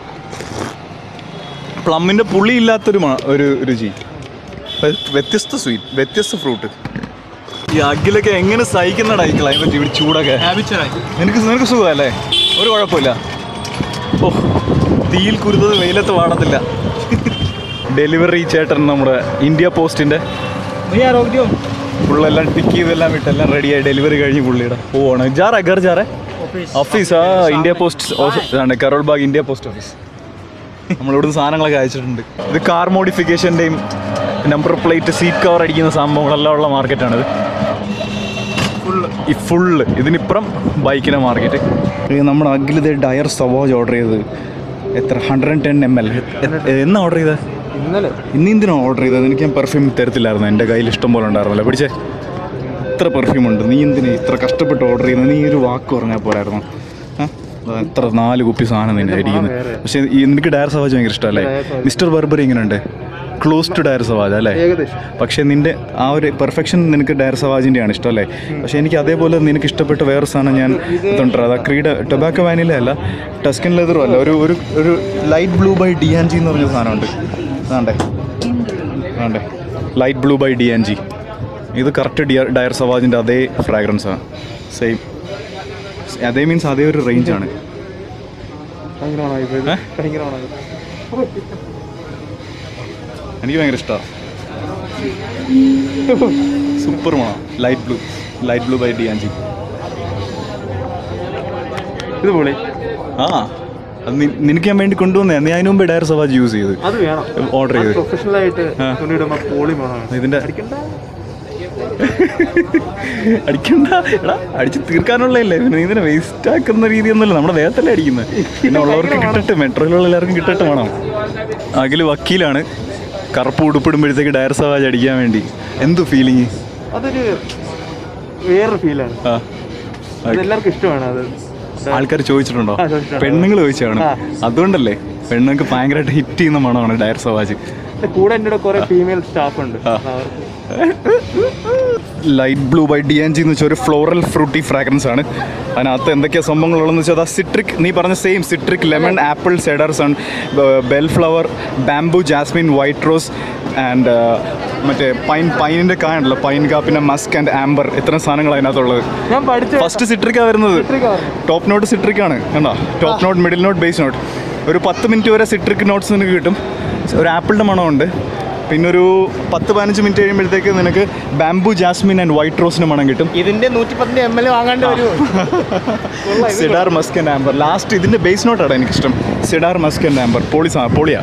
പ്ലമ്മിൻ്റെ പുളി ഇല്ലാത്തൊരു മ- ഒരു രുചി വ്യ- വ്യത്യസ്ത സ്വീറ്റ് വ്യത്യസ്ത ഫ്രൂട്ട് ഈ അഖിലൊക്കെ എങ്ങനെ സഹിക്കുന്നടാ ഈ ക്ലൈമറ്റ് ഇവിടെ ചൂടൊക്കെ ഹാബിച്ചറായി നിനക്ക് നിനക്ക് സുഖമല്ലേ ഒരു കുഴപ്പമില്ല ഓ തീയിൽ കുരുത്തത് വെയിലത്ത് വാടത്തില്ല ഡെലിവറി ചേട്ടൻ നമ്മുടെ ഇന്ത്യ പോസ്റ്റിൻ്റെ ആരോഗ്യവും ഫുള്ളെല്ലാം ടിക്ക് ചെയ്തെല്ലാം വിട്ടെല്ലാം റെഡിയായി ഡെലിവറി കഴിഞ്ഞ് പുള്ളിയുടെ പോവാണ് ജാറ ഗർ ജാറേ ഓഫീസ് ആ ഇന്ത്യ പോസ്റ്റ് ഇതാണ് Karol Bagh India post office നമ്മളിവിടുന്ന് സാധനങ്ങളൊക്കെ അയച്ചിട്ടുണ്ട് ഇത് കാർ മോഡിഫിക്കേഷൻ്റെയും നമ്പർ പ്ലേറ്റ് സീറ്റ് കവർ അടിക്കുന്ന സംഭവങ്ങളെല്ലാം ഉള്ള മാർക്കറ്റാണിത് ഫുള്ള് ഈ ഫുള്ള് ഇതിനിപ്പുറം ബൈക്കിൻ്റെ മാർക്കറ്റ് നമ്മുടെ അഖിലിത് ഡയർ സവാജ് ഓർഡർ ചെയ്തത് എത്ര hundred and ten M L എന്നാ ഓർഡർ ചെയ്തത് ഇന്നലെ ഇന്ന് എന്തിനാണ് ഓർഡർ ചെയ്തത് എനിക്ക് ഞാൻ പെർഫ്യൂം തരത്തില്ലായിരുന്നു എൻ്റെ കയ്യിൽ ഇഷ്ടം പോലെ ഉണ്ടായിരുന്നല്ലോ പിടിച്ചേ ഇത്ര പെർഫ്യൂം ഉണ്ട് നീ എന്തിനാ ഇത്ര കഷ്ടപ്പെട്ട് ഓർഡർ ചെയ്യുന്നത് നീ ഒരു വാക്ക് പറഞ്ഞാൽ പോരായിരുന്നു ആ? ദാ എത്ര നാല് കുപ്പി സാധനം നിന്നെ ഇരിക്കുന്നത് പക്ഷേ ഈ എനിക്ക് ഡയർ സവാജ് ഭയങ്കര ഇഷ്ടമല്ലേ മിസ്റ്റർ ബർബറി ഇങ്ങനെയുണ്ട് ക്ലോസ് ടു ഡയർ സവാജ് അല്ലേ ഏകദേശം പക്ഷേ നിന്റെ ആ ഒരു പെർഫെക്ഷൻ നിനക്ക് ഡയർ സവാജിൻ്റെ ആണ് ഇഷ്ടമല്ലേ പക്ഷേ എനിക്ക് അതേപോലെ നിനക്ക് ഇഷ്ടപ്പെട്ട വേറെ സാധനം ഞാൻ ഇതുണ്ട് അത് ക്രീഡ ടൊബാക്കോ വാനില അല്ല ടസ്കിൻ ലെതറും അല്ല ഒരു ഒരു ഒരു light blue by D and G എന്ന് പറഞ്ഞ സാധനമുണ്ട് അതാണ്ടേ അതാണ്ടേ light blue by D and G ഇത് കറക്റ്റ് ഡിയർ ഡയർ സവാജിൻ്റെ അതേ ഫ്രാഗ്രൻസാണ് സെയിം അതേ മീൻസ് അതേ ഒരു റേഞ്ചാണ് ഭയങ്കരമാണോ ഇത് ഏ? ഭയങ്കരമാണോ ഇത്? എനിക്ക് ഭയങ്കര ഇഷ്ടമാണ് സൂപ്പർ മണം light blue light blue by D and G ഇത് പൊളി ആ അത് നി- നിനക്ക് ഞാൻ വേണ്ടി കൊണ്ടുവന്നേ നീ അതിന് മുമ്പ് ഡയർ സവാജ് യൂസ് ചെയ്ത് അത് വേണം ഓർഡർ ചെയ്ത് പ്രൊഫഷണൽ ആയിട്ട് ആ. തുണിയിടുമ്പോ പോളി വേണം ഇതിന്റെ അടിക്കണ്ട അടിക്കണ്ട എടാ അടിച്ച് തീർക്കാനുള്ളതല്ലേ പിന്നെ നീ ഇതിനെ വേസ്റ്റ് ആക്കുന്ന രീതിയൊന്നുമല്ല നമ്മുടെ ദേഹത്തല്ലേ അടിക്കുന്നത് പിന്നെ ഉള്ളവർക്ക് കിട്ടട്ടെ മെട്രോയിലുള്ള എല്ലാവർക്കും കിട്ടട്ടെ വേണം അഖില് വക്കീലാണ് കറുപ്പ് ഉടുപ്പിടുമ്പോഴത്തേക്ക് ഡയർ സവാജ് അടിക്കാൻ വേണ്ടി എന്തു ഫീലിങ് അതൊരു വേറൊരു ഫീലാണ് ആ അത് എല്ലാവർക്കും ഇഷ്ടമാണ് അത് ആൾക്കാർ ചോദിച്ചിട്ടുണ്ടോ ആ, ചോദിച്ചിട്ടുണ്ട്. പെണ്ണുങ്ങൾ ചോദിച്ചാണ് ആ. അതുകൊണ്ടല്ലേ പെണ്ണുങ്ങൾക്ക് ഭയങ്കരമായിട്ട് ഹിറ്റ് ചെയ്യുന്ന മണമാണ് ഡയർ സവാജ് ഇത് കൂടെ എൻ്റെ കൂടെ കുറെ ഫീമെയിൽ സ്റ്റാഫ് ഉണ്ട് അവർക്ക് light blue by D and G എന്ന് വെച്ചാൽ ഒരു ഫ്ലോറൽ ഫ്രൂട്ടി ഫ്രാഗ്രൻസ് ആണ് അതിനകത്ത് എന്തൊക്കെയാണ് സംഭവങ്ങളുള്ളതെന്ന് വെച്ചാൽ അത് സിട്രിക് നീ പറഞ്ഞ same citric lemon apple cedar sun bell flower bamboo jasmine white rose and മറ്റേ പൈൻ പൈനിൻ്റെ കായുണ്ടല്ലോ പൈൻ കാ പിന്നെ മസ്ക് ആൻഡ് ആംബർ ഇത്തരം സാധനങ്ങൾ അതിനകത്തുള്ളത് ഞാൻ പഠിച്ച ഫസ്റ്റ് സിട്രിക്കാണ് വരുന്നത് Citric ആണ്. ടോപ്പ് നോട്ട് സിട്രിക് ആണ് കണ്ടോ top note middle note base note ഒരു പത്ത് മിനിറ്റ് വരെ സിട്രിക് നോട്ട്സ് നിനക്ക് കിട്ടും ഒരു ആപ്പിളിൻ്റെ മണമുണ്ട് പിന്നെ ഒരു പത്ത് പതിനഞ്ച് മിനിറ്റ് കഴിയുമ്പോഴത്തേക്ക് നിനക്ക് ബാംബു ജാസ്മിൻ ആൻഡ് വൈറ്റ് റോസിൻ്റെ മണം കിട്ടും ഇതിന്റെ നൂറ്റി പത്തിന്റെ എം എൽ എ വാങ്ങാണ്ട് വരുമോ cedar musk and amber last ഇതിൻ്റെ ബേസ് നോട്ടാണ് എനിക്കിഷ്ടം സിഡാർ മസ്ക് ആൻഡ് ആംബർ പോളി സാ പൊളിയാ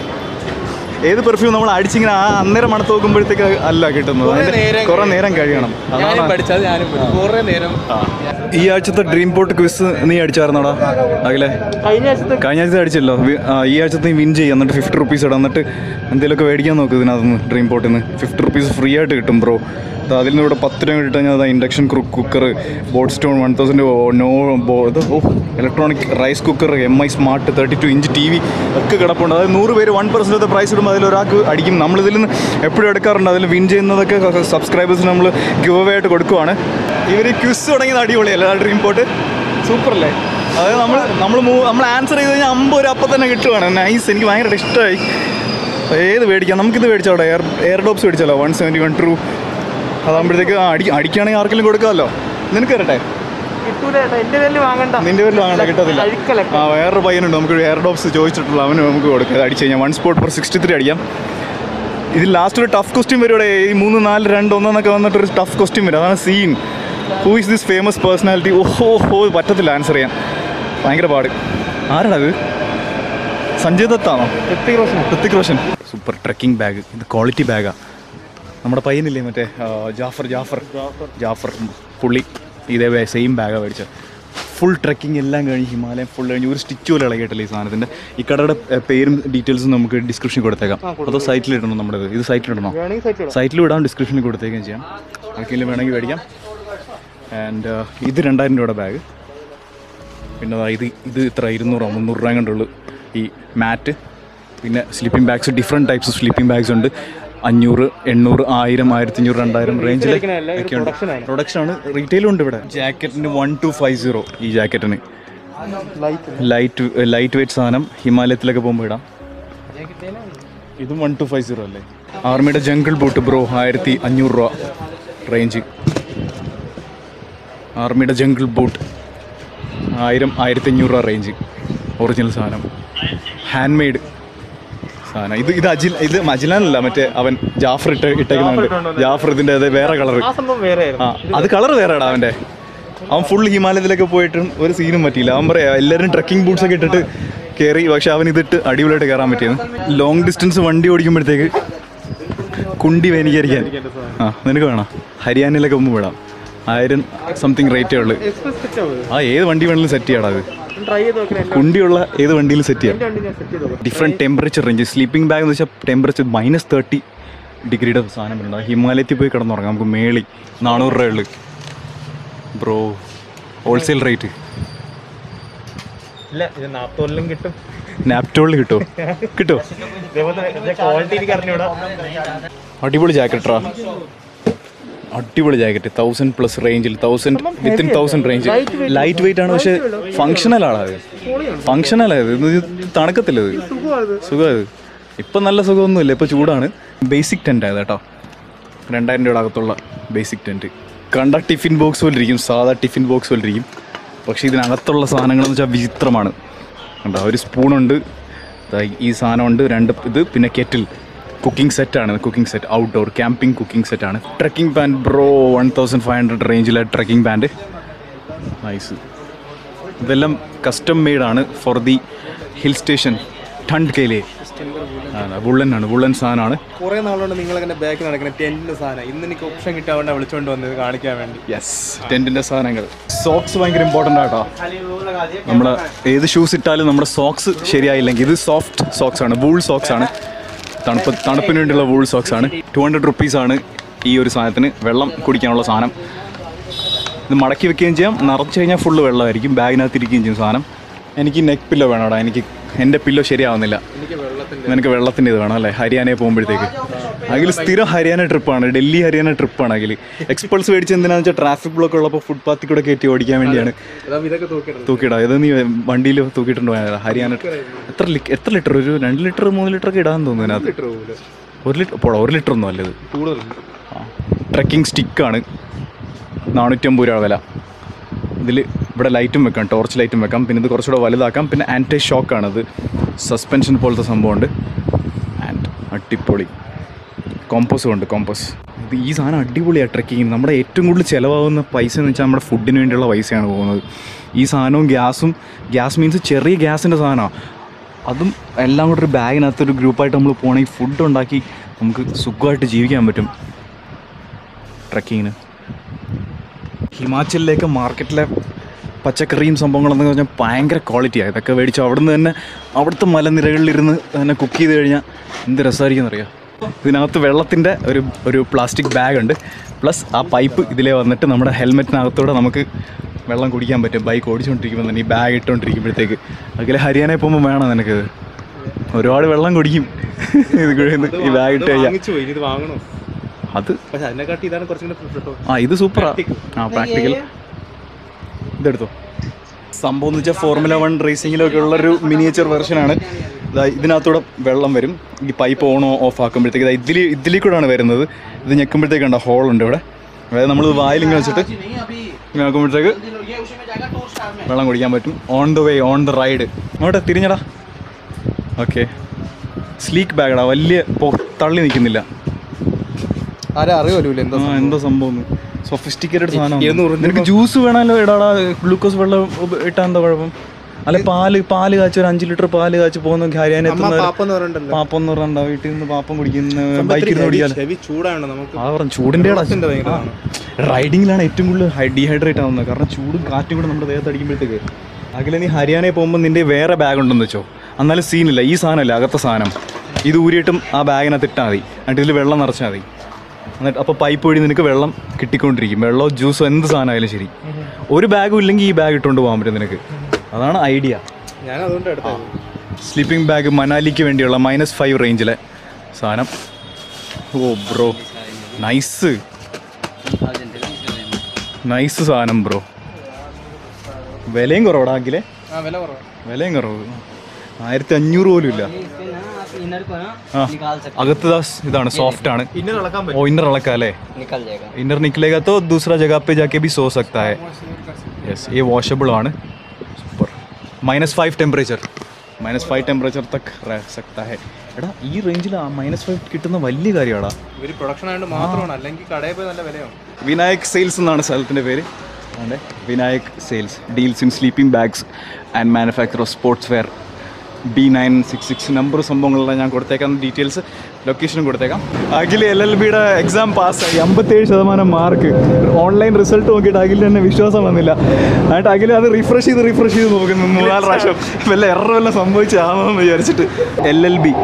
ഏത് പെർഫ്യൂം നമ്മൾ അടിച്ചിങ്ങനെ ആ അന്നേരം മണത്ത് നോക്കുമ്പോഴത്തേക്ക് അല്ല കിട്ടുന്നത് കുറേ അതിന്റെ നേരം കുറേ നേരം കഴിയണം ഞാനും അതാണ് പഠിച്ചത് ഞാനും കുറെ നേരം ഈ ആഴ്ചത്തെ ഡ്രീം പോട്ട് ക്വിസ് നീ അടിച്ചായിരുന്നോടാ അഖിലേ കഴിഞ്ഞ ആഴ്ചത്തെ കഴിഞ്ഞ ആഴ്ച അടിച്ചല്ലോ വി- ആ, ഈ ആഴ്ചത്തെ വിൻ ചെയ്യും എന്നിട്ട് ഫിഫ്റ്റി റുപ്പീസ് ഇടാം എന്നിട്ട് എന്തെങ്കിലുമൊക്കെ മേടിക്കാൻ നോക്ക് ഇതിനകത്തുനിന്ന് ഡ്രീം പോട്ടിൽ നിന്ന് ഫിഫ്റ്റി റുപ്പീസ് ഫ്രീ ആയിട്ട് കിട്ടും ബ്രോ അതിൽ നിന്ന് ഇവിടെ പത്ത് രൂപ കിട്ടാൻ ഞാൻ induction cooker boat stone one thousand no ബോ ഇത് ഓ electronic rice cooker M I smart thirty two inch T V ഒക്കെ കിടപ്പുണ്ട് അതായത് നൂറ് പേര് വൺ പെർസെൻറ്റ് പ്രൈസ് ഇടുമ്പോൾ അതിൽ ഒരാൾക്ക് അടിക്കും നമ്മളിതിൽ നിന്ന് എപ്പോഴും എടുക്കാറുണ്ട് അതിൽ വിൻ ചെയ്യുന്നതൊക്കെ സബ്സ്ക്രൈബേഴ്സിന് നമ്മൾ ഗിവ് അവേ ആയിട്ട് കൊടുക്കുവാണ് ഇവർ ക്വിസ് തുടങ്ങിയത് അടിപൊളിയല്ലേ ആ ഡ്രീം പോട്ട് സൂപ്പർ അല്ലേ അതായത് നമ്മൾ നമ്മൾ നമ്മൾ ആൻസർ ചെയ്ത് കഴിഞ്ഞാൽ അമ്പത് ഒരു അപ്പം തന്നെ കിട്ടുവാണ് നൈസ് എനിക്ക് ഭയങ്കര ഇഷ്ടമായി ഏത് മേടിക്കാം നമുക്കിത് മേടിച്ചോടെ എയർ എയർ ഡോപ്സ് മേടിച്ചാലോ വൺ സെവൻറ്റി വൺ ട്രൂ അതാകുമ്പോഴത്തേക്ക് ആ, അടി അടിക്കുകയാണെങ്കിൽ ആർക്കെങ്കിലും കൊടുക്കാമല്ലോ നിനക്ക് തരട്ടെ കിട്ടൂല ഏട്ടാ എന്റെ പേരിൽ വാങ്ങണ്ട നിന്റെ പേരിൽ വാങ്ങണ്ട കിട്ടത്തില്ല അഴുക്കലൊക്കെ. ആ വേറൊരു പയ്യനുണ്ട് നമുക്ക് എയർ ഡോപ്സ് ചോദിച്ചിട്ടുള്ള അവന് നമുക്ക് കൊടുക്കാം അത് അടിച്ച് കഴിഞ്ഞാൽ one spot per sixty three അടിക്കാം ഇതിൽ ലാസ്റ്റ് ഒരു ടഫ് ക്വസ്റ്റ്യൻ വരും ഇവിടെ ഈ മൂന്ന് നാല് രണ്ട് ഒന്നെന്നൊക്കെ വന്നിട്ട് ഒരു ടഫ് ക്വസ്റ്റ്യൻ വരും അതാണ് scene who is this famous personality ഓഹോ ഹോ പറ്റത്തില്ല ആൻസർ ചെയ്യാൻ ഭയങ്കര പാട് ആരാണത് സഞ്ജയ് ദത്താണോ Hrithik Roshan Hrithik Roshan super trekking bag ഇത് ക്വാളിറ്റി ബാഗാണ് നമ്മുടെ പയ്യനില്ലേ മറ്റേ ആ, ജാഫർ ജാഫർ ജാഫർ പുള്ളി ഇതേ സെയിം ബാഗാണ് മേടിച്ചത് ഫുൾ ട്രക്കിംഗ് എല്ലാം കഴിഞ്ഞ് ഹിമാലയം ഫുൾ കഴിഞ്ഞ് ഒരു സ്റ്റിച്ച് പോലും ഇളകിയിട്ടില്ല ഈ സാധനത്തിൻ്റെ ഈ കടയുടെ ഏ, പേരും ഡീറ്റെയിൽസും നമുക്ക് ഡിസ്ക്രിപ്ഷനിൽ കൊടുത്തേക്കാം അതോ സൈറ്റിൽ ഇടണോ നമ്മുടെ ഇത് സൈറ്റിൽ ഇടണോ വേണമെങ്കിൽ സൈറ്റ് സൈറ്റിൽ വിടാം ഡിസ്ക്രിപ്ഷനിൽ കൊടുത്തേക്കും ചെയ്യാം ആർക്കെങ്കിലും വേണമെങ്കിൽ മേടിക്കാം ആൻഡ് ഇത് രണ്ടായിരം രൂപയുടെ ബാഗ് പിന്നെ ദാ ഇത് ഇത് ഇത്ര ഇരുന്നൂറോ മുന്നൂറ് രൂപ കണ്ടുള്ളൂ ഈ മാറ്റ് പിന്നെ sleeping bags different types sleeping bags ഉണ്ട് അഞ്ഞൂറ് എണ്ണൂറ് ആയിരം ആയിരത്തി അഞ്ഞൂറ് രണ്ടായിരം റേഞ്ചിൽ ഇരിക്കണതല്ല, ഇത് ഒക്കെ ഉണ്ട് production ആണ്. പ്രൊഡക്ഷൻ ആണ് റീറ്റെയിലും ഉണ്ട് ഇവിടെ ജാക്കറ്റിന് വൺ ടു ഫൈവ് സീറോ ഈ ജാക്കറ്റിന് ലൈറ്റ് ലൈറ്റ് ലൈറ്റ് വെയിറ്റ് സാധനം ഹിമാലയത്തിലൊക്കെ പോകുമ്പോൾ ഇടാം ഇതും വൺ ടു ഫൈവ് സീറോ അല്ലേ ആർമിയുടെ ജംഗിൾ ബൂട്ട് ബ്രോ ആയിരത്തി അഞ്ഞൂറ് രൂപ റേഞ്ച് ആർമിയുടെ ജംഗിൾ ബൂട്ട് ആയിരം ആയിരത്തി അഞ്ഞൂറ് രൂപ റേഞ്ച് ഒറിജിനൽ സാധനം ഹാൻഡ് മെയ്ഡ് സാധനം ഇത് ഇത് അജിൽ ഇത് അജിലാനല്ല മറ്റേ അവൻ ജാഫർ ഇട്ട് ഇട്ടേക്കുന്നുണ്ട് ജാഫർ ഇതിൻ്റെ അതെ വേറെ കളർ ആ സംഭവം വേറെ ആ ആയിരുന്നു അത് കളർ വേറെടാ അവൻ്റെ അവൻ ഫുൾ ഹിമാലയത്തിലൊക്കെ പോയിട്ടും ഒരു സീനും പറ്റിയില്ല അവൻ പറയാ എല്ലാവരും ട്രക്കിംഗ് ബൂട്ട്സ് ഒക്കെ ഇട്ടിട്ട് കയറി പക്ഷെ അവൻ ഇതിട്ട് അടിപൊളിയായിട്ട് കയറാൻ പറ്റിയത് ലോങ് ഡിസ്റ്റൻസ് വണ്ടി ഓടിക്കുമ്പോഴത്തേക്ക് കുണ്ടി വേനികരിക്കാൻ ആ നിനക്ക് വേണം ഹരിയാനയിലൊക്കെ മുമ്പ് വിടാം ആയിരം സംതിങ് റേറ്റേ ഉള്ളു എക്സ്പ്രസ് സെറ്റ് ആവും ആ ഏത് വണ്ടി വേണമെങ്കിലും സെറ്റ് ചെയ്യടാ അത് ട്രൈ ചെയ്ത് നോക്കണം എൻ്റെ കുണ്ടിയുള്ള ഏത് വണ്ടിയിലും സെറ്റ് ചെയ്യാം എൻ്റെ വണ്ടി ഞാൻ സെറ്റ് ചെയ്ത് നോക്കാം different temperature range sleeping bag എന്ന് വെച്ചാൽ ടെമ്പറേച്ചർ മൈനസ് തേർട്ടി ഡിഗ്രിയുടെ സാധനം വരുന്നുണ്ട് ഹിമാലയത്തിൽ പോയി കിടന്നുറങ്ങാം നമുക്ക് മേളി നാനൂറ് രൂപ ഉള്ളു ബ്രോ ഹോൾസെയിൽ റേറ്റ് ഇല്ല ഇത് നാൽപ്പതോളം കിട്ടും നാപ്റ്റോളിൽ കിട്ടുമോ കിട്ടുമോ ഇതേപോലെ ക്വാളിറ്റി എനിക്ക് അറിഞ്ഞൂടാ അടിപൊളി ജാക്കറ്റാ അടിപൊളി ജാക്കറ്റ് തൗസൻഡ് പ്ലസ് റേഞ്ചിൽ thousand within thousand range lightweight ആണ് പക്ഷേ ഫങ്ഷണൽ ആണ് അത് ഫങ്ഷണൽ അത് ഇത് തണുക്കത്തില്ല ഇത് സുഖമാണ് സുഖം ഇത് ഇപ്പം നല്ല സുഖമൊന്നുമില്ല ഇപ്പം ചൂടാണ് ബേസിക് ടെൻ്റ് ആയത് കേട്ടോ രണ്ടായിരം രൂപയുടെ അകത്തുള്ള ബേസിക് ടെൻറ്റ് കണ്ട ടിഫിൻ ബോക്സ് പോലെ ഇരിക്കും സാധാ ടിഫിൻ ബോക്സ് പോലെ ഇരിക്കും പക്ഷേ ഇതിനകത്തുള്ള സാധനങ്ങൾ എന്ന് വെച്ചാൽ വിചിത്രമാണ് കണ്ടോ ഒരു സ്പൂണുണ്ട് ദാ ഈ സാധനമുണ്ട് രണ്ട് ഇത് പിന്നെ കെറ്റിൽ കുക്കിംഗ് സെറ്റാണ് cooking set outdoor camping cooking സെറ്റാണ് trekking pant bro one thousand five hundred റേഞ്ചിലെ ട്രക്കിംഗ് പാൻറ് നൈസ് ഇതെല്ലാം കസ്റ്റം മെയ്ഡാണ് ഫോർ ദി ഹിൽ സ്റ്റേഷൻ ടണ്ട് കേലേ വുള്ളൻ ആണ് വുള്ളൻ സാധനമാണ് കുറെ നാളുകൊണ്ട് നിങ്ങൾ അങ്ങനെ ബാക്ക് നടക്കുന്ന ടെന്റിന്റെ സാധനം ഇന്ന് എനിക്ക് ഓപ്ഷൻ കിട്ടാൻ വിളിച്ചോണ്ട് വന്നത് കാണിക്കാൻ വേണ്ടി യെസ് ടെൻറ്റിൻ്റെ സാധനങ്ങൾ സോക്സ് ഭയങ്കര ഇമ്പോർട്ടൻ്റ് ആട്ടോ നമ്മൾ ഏത് ഷൂസ് ഇട്ടാലും നമ്മുടെ സോക്സ് ശരിയായില്ലെങ്കിൽ ഇത് സോഫ്റ്റ് സോക്സ് ആണ് വൂൾ സോക്സ് ആണ് തണുപ്പ് തണുപ്പിന് വേണ്ടിയുള്ള വൂൾ സോക്സ് ആണ് ടു ഹൺഡ്രഡ് റുപ്പീസ് ആണ് ഈ ഒരു സാധനത്തിന് വെള്ളം കുടിക്കാനുള്ള സാധനം ഇത് മടക്കി വെക്കുകയും ചെയ്യാം നിറച്ച് കഴിഞ്ഞാൽ ഫുള്ള് വെള്ളമായിരിക്കും ബാഗിനകത്ത് ഇരിക്കുകയും ചെയ്യും സാധനം എനിക്ക് നെക്ക് പില്ലോ വേണോടാ എനിക്ക് എൻ്റെ പില്ലോ ശരിയാവുന്നില്ല എനിക്ക് വെള്ളത്തിന്റെ നിനക്ക് വെള്ളത്തിൻ്റെ ഇത് വേണം അല്ലേ ഹരിയാനയിൽ പോകുമ്പോഴത്തേക്ക് അഖിൽ സ്ഥിരം ഹരിയാന ട്രിപ്പാണ് ഡൽഹി ഹരിയാന ട്രിപ്പാണ് അഖിൽ എക്സ്പൾസ് മേടിച്ച് എന്തിനാന്ന് വെച്ചാൽ ട്രാഫിക് ബ്ലോക്ക് ഉള്ളപ്പോൾ ഫുട്പാത്തിൽ കൂടെ കയറ്റി ഓടിക്കാൻ വേണ്ടിയാണ് അതാവുമ്പോ ഇതൊക്കെ തൂക്കിയിട്ടുണ്ട് തൂക്കിയിടാം ഇത് നീ വണ്ടിയിൽ തൂക്കിയിട്ടുണ്ടോ ഹരിയാന എത്ര ലി- എത്ര ലിറ്റർ ഒരു രണ്ട് ലിറ്റർ മൂന്ന് ലിറ്റർ ഒക്കെ ഇടാൻ തോന്നുന്നു അതിനകത്ത് ലിറ്റർ പോകില്ല ഒരു ലിറ്റർ പോടാ ഒരു ലിറ്റർ ഒന്നും അല്ലത് കൂടുതലുണ്ട് ട്രക്കിംഗ് സ്റ്റിക്കാണ് നാനൂറ്റമ്പത് രൂപ വില ഇതിൽ ഇവിടെ ലൈറ്റും വെക്കാം ടോർച്ച് ലൈറ്റും വെക്കാം പിന്നെ ഇത് കുറച്ചുകൂടെ വലുതാക്കാം പിന്നെ ആൻറ്റി ഷോക്കാണ് ഇത് സസ്പെൻഷൻ പോലത്തെ സംഭവമുണ്ട് ആൻഡ് അടിപൊളി കോമ്പോസും ഉണ്ട് കോമ്പോസ് ഇത് ഈ സാധനം അടിപൊളിയാണ് ട്രക്കിങ് നമ്മുടെ ഏറ്റവും കൂടുതൽ ചിലവാകുന്ന പൈസ എന്ന് വെച്ചാൽ നമ്മുടെ ഫുഡിന് വേണ്ടിയുള്ള പൈസയാണ് പോകുന്നത് ഈ സാധനവും ഗ്യാസും ഗ്യാസ് മീൻസ് ചെറിയ ഗ്യാസിൻ്റെ സാധനമാണ് അതും എല്ലാം കൂടെ ഒരു ബാഗിനകത്ത് ഒരു ഗ്രൂപ്പായിട്ട് നമ്മൾ പോകണമെങ്കിൽ ഫുഡ് ഉണ്ടാക്കി നമുക്ക് സുഖമായിട്ട് ജീവിക്കാൻ പറ്റും ട്രക്കിങ്ങിന് ഹിമാചലിലേക്ക് മാർക്കറ്റിലെ പച്ചക്കറിയും സംഭവങ്ങളെന്ന് പറഞ്ഞാൽ ഭയങ്കര ക്വാളിറ്റിയാണ് ഇതൊക്കെ മേടിച്ചു അവിടുന്ന് തന്നെ അവിടുത്തെ മലനിരകളിലിരുന്ന് തന്നെ കുക്ക് ചെയ്ത് കഴിഞ്ഞാൽ എന്ത് രസമായിരിക്കും അറിയാം ഇതിനകത്ത് വെള്ളത്തിൻ്റെ ഒരു ഒരു പ്ലാസ്റ്റിക് ബാഗ് ഉണ്ട് പ്ലസ് ആ പൈപ്പ് ഇതിലേ വന്നിട്ട് നമ്മുടെ ഹെൽമെറ്റിനകത്തൂടെ നമുക്ക് വെള്ളം കുടിക്കാൻ പറ്റും ബൈക്ക് ഓടിച്ചുകൊണ്ടിരിക്കുമ്പോൾ തന്നെ ഈ ബാഗ് ഇട്ടുകൊണ്ടിരിക്കുമ്പോഴത്തേക്ക് അതിൽ ഹരിയാനയിൽ പോകുമ്പോൾ വേണം നിനക്കിത് ഒരുപാട് വെള്ളം കുടിക്കും ഇത് കുഴിയുന്നു ഈ ബാഗ് ഇട്ട് കഴിഞ്ഞാൽ വാങ്ങിച്ചു പോയി ഇനി ഇത് വാങ്ങണോ അത് പക്ഷെ അതിനെക്കാട്ടി ഇതാണ് കുറച്ചും കൂടെ ആ ഇത് സൂപ്പറാ ആ പ്രാക്ടിക്കൽ ഇതെടുത്തോ സംഭവം എന്ന് വെച്ചാൽ ഫോർമുല വൺ റേസിങ്ങിലൊക്കെ ഉള്ളൊരു മിനിയേച്ചർ വെർഷനാണ് ഇതിനകത്തൂടെ വെള്ളം വരും ഈ പൈപ്പ് ഓൺ ഓഫ് ആക്കുമ്പോഴത്തേക്ക് ഇതിൽ ഇതിൽ കൂടെയാണ് വരുന്നത് ഇത് ഞെക്കുമ്പോഴത്തേക്ക് ഉണ്ടോ ഹോൾ ഉണ്ട് ഇവിടെ അതായത് നമ്മൾ വായിലിങ്ങനെ വെച്ചിട്ട് ഇങ്ങനെ ആക്കുമ്പോഴത്തേക്ക് വെള്ളം കുടിക്കാൻ പറ്റും on the way on the ride അങ്ങോട്ടെ തിരിഞ്ഞടാ ഓക്കെ സ്ലീക്ക് ബാഗടാ വലിയ പൊ- തള്ളി നിൽക്കുന്നില്ല ആരും അറിയുമല്ലോ എന്താ ആ എന്തോ സംഭവം സൊഫിസ്റ്റിക്കേറ്റഡ് സാധനം ഇരുന്നൂറ് നിനക്ക് ജ്യൂസ് വേണമല്ലോ ഇടാടാ ഗ്ലൂക്കോസ് വെള്ളം ഉപ- ഇട്ടാ എന്താ കുഴപ്പം അല്ല പാല് പാല് കാച്ചി ഒരു അഞ്ച് ലിറ്റർ പാല് കാച്ചി പോകുന്ന ഹരിയാന അമ്മ പാപ്പെന്ന് പറഞ്ഞിട്ടുണ്ടല്ലോ പാപ്പം എന്ന് പറഞ്ഞാ വീട്ടിൽ നിന്ന് പാപ്പം കുടിക്കുന്ന ബൈക്കിൽ നിന്ന് കുടിക്കാലോ ഹെവി ചൂടാണ് നമുക്ക് ആ പറഞ്ഞു ചൂടിൻ്റെ വെള്ളത്തിന്റെ ഭയങ്കര റൈഡിങ്ങിലാണ് ഏറ്റവും കൂടുതൽ ഡീഹൈഡ്രേറ്റ് ആവുന്നത് കാരണം ചൂടും കാറ്റും കൂടെ നമ്മുടെ ദേഹത്ത് അടിക്കുമ്പോഴത്തേക്ക് അഖില നീ ഹരിയാനയിൽ പോകുമ്പോൾ നിന്റെ വേറെ ബാഗ് ഉണ്ടെന്ന് വെച്ചോ എന്നാലും സീനില്ല ഈ സാധനമല്ല അകത്ത സാധനം ഇത് ഊരിയിട്ടും ആ ബാഗിനകത്ത് ഇട്ടാൽ മതി എന്നിട്ട് ഇതിൽ വെള്ളം നിറച്ചാൽ മതി എന്നിട്ട് അപ്പോൾ പൈപ്പ് വഴി നിനക്ക് വെള്ളം കിട്ടിക്കൊണ്ടിരിക്കും വെള്ളമോ ജ്യൂസോ എന്ത് സാധനമായാലും ശരി ഒരു ബാഗും ഇല്ലെങ്കിൽ ഈ ബാഗ് ഇട്ടുകൊണ്ട് പോകാൻ പറ്റും നിനക്ക് അതാണ് ഐഡിയ ഞാൻ അതുകൊണ്ട് എടുത്തത് സ്ലീപ്പിംഗ് ബാഗ് മനാലിക്ക് വേണ്ടിയുള്ള മൈനസ് ഫൈവ് റേഞ്ചിലെ സാധനം ഓ ബ്രോ നൈസ് നൈസ് സാധനം ബ്രോ വിലയും കുറവടാ അഖിലെ ആ വില കുറവാണ് വിലയും കുറവ് ആയിരത്തി അഞ്ഞൂറ് പോലും ഇല്ല इनर को ना ആ निकाल सकते അകത്ത് ദാസ് ഇതാണ് സോഫ്റ്റ് ആണ് ഇന്നലെ ഇളക്കാൻ ഓ ഇന്നർ ഇളക്കാം അല്ലേ निकल जाएगा इनर निकलेगा तो दूसरा जगह पे जाके भी सो सकता है यस ये वॉशेबल ആണ് super minus five temperature minus five temperature തക്ക് रह सकता है എടാ ഈ റേഞ്ചിൽ മൈനസ് ഫൈവ് കിട്ടുന്ന വലിയ കാര്യമാടാ ഇവര് പ്രൊഡക്ഷൻ ആയതുകൊണ്ട് മാത്രമാണ് അല്ലെങ്കിൽ കടയിൽ പോയി നല്ല വിലയാവും വിനായക് സെയിൽസ് എന്നാണ് സ്ഥലത്തിൻ്റെ പേര് അതെ Vinayak sales deals in sleeping bags and manufacture of sportswear B nine six six number സംഭവങ്ങളെല്ലാം ഞാൻ കൊടുത്തേക്കാം ഡീറ്റെയിൽസ് ലൊക്കേഷനും കൊടുത്തേക്കാം അഖിൽ എൽ എൽ ബിയുടെ എക്സാം പാസ്സായി അമ്പത്തേഴ് ശതമാനം മാർക്ക് ഓൺലൈൻ റിസൾട്ട് നോക്കിയിട്ട് അഖിൽ തന്നെ വിശ്വാസം വന്നില്ല എന്നിട്ട് അഖിൽ അത് റിഫ്രഷ് ചെയ്ത് റിഫ്രഷ് ചെയ്ത് നോക്കുന്നു മൂന്നാല് പ്രാവശ്യം വല്ല എറർ വല്ല സംഭവിച്ചാണോ എന്ന് വിചാരിച്ചിട്ട് എൽ എൽ ബി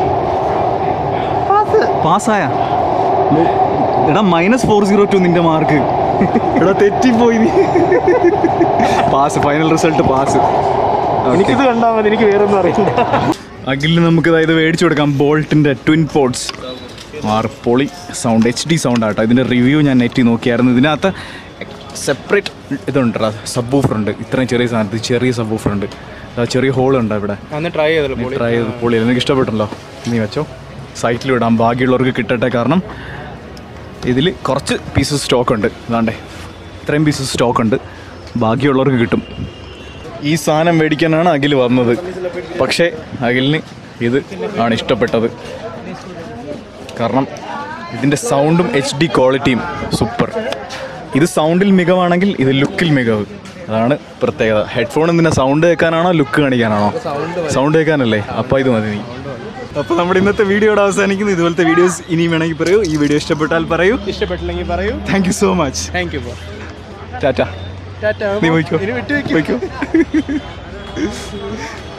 പാസ്സായ എടാ മൈനസ് ഫോർ സീറോ ടു നിന്റെ മാർക്ക് എടാ തെറ്റിപ്പോയി നീ പാസ് ഫൈനൽ റിസൾട്ട് പാസ് എനിക്കിത് കണ്ടാൽ മതി എനിക്ക് വേറെ ഒന്നും അറിയില്ല അഖിലിന് നമുക്ക് ഇത് മേടിച്ചു കൊടുക്കാം ബോൾട്ടിൻ്റെ ട്വിൻ പോഡ്സ് ആറ് പൊളി സൗണ്ട് എച്ച് ഡി സൗണ്ട് ആട്ടോ ഇതിൻ്റെ റിവ്യൂ ഞാൻ നെറ്റിൽ നോക്കിയായിരുന്നു ഇതിനകത്ത് സെപ്പറേറ്റ് ഇതുണ്ട് സബ് ഊഫർ ഉണ്ട് ഇത്രയും ചെറിയ സാധനത്തിൽ ചെറിയ സബ് ഊഫർ ഉണ്ട് ആ ചെറിയ ഹോൾ ഉണ്ട് ഇവിടെ അന്ന് ട്രൈ ചെയ്തല്ലോ പൊളി ട്രൈ ചെയ്ത് പൊളി എനിക്ക് ഇഷ്ടപ്പെട്ടല്ലോ നീ വെച്ചോ സൈറ്റിൽ വിടാം ബാക്കിയുള്ളവർക്ക് കിട്ടട്ടെ കാരണം ഇതിൽ കുറച്ച് പീസസ് സ്റ്റോക്ക് ഉണ്ട് അതാണ്ടേ ഇത്രയും പീസസ് സ്റ്റോക്ക് ഉണ്ട് ബാക്കിയുള്ളവർക്ക് കിട്ടും ഈ സാധനം മേടിക്കാനാണ് അഖിൽ വന്നത് പക്ഷേ അഖിലിന് ഇത് ആണ് ഇഷ്ടപ്പെട്ടത് കാരണം ഇതിൻ്റെ സൗണ്ടും എച്ച് ഡി ക്വാളിറ്റിയും സൂപ്പർ ഇത് സൗണ്ടിൽ മികവാണെങ്കിൽ ഇത് ലുക്കിൽ മികവ് അതാണ് പ്രത്യേകത ഹെഡ്ഫോൺ എന്തിനാ സൗണ്ട് കേൾക്കാനാണോ ലുക്ക് കാണിക്കാനാണോ സൗണ്ട് കേൾക്കാനല്ലേ അപ്പോൾ ഇത് മതി നീ അപ്പോൾ നമ്മുടെ ഇന്നത്തെ വീഡിയോയുടെ അവസാനിക്കുന്നു ഇതുപോലത്തെ വീഡിയോസ് ഇനിയും വേണമെങ്കിൽ പറയൂ ഈ വീഡിയോ ഇഷ്ടപ്പെട്ടാൽ പറയൂ ഇഷ്ടപ്പെട്ടില്ലെങ്കിൽ പറയൂ thank you so much thank you ടാറ്റ ടാറ്റ നീ പോയിക്കോ ഇനി വിട്ടു പോയിക്കോ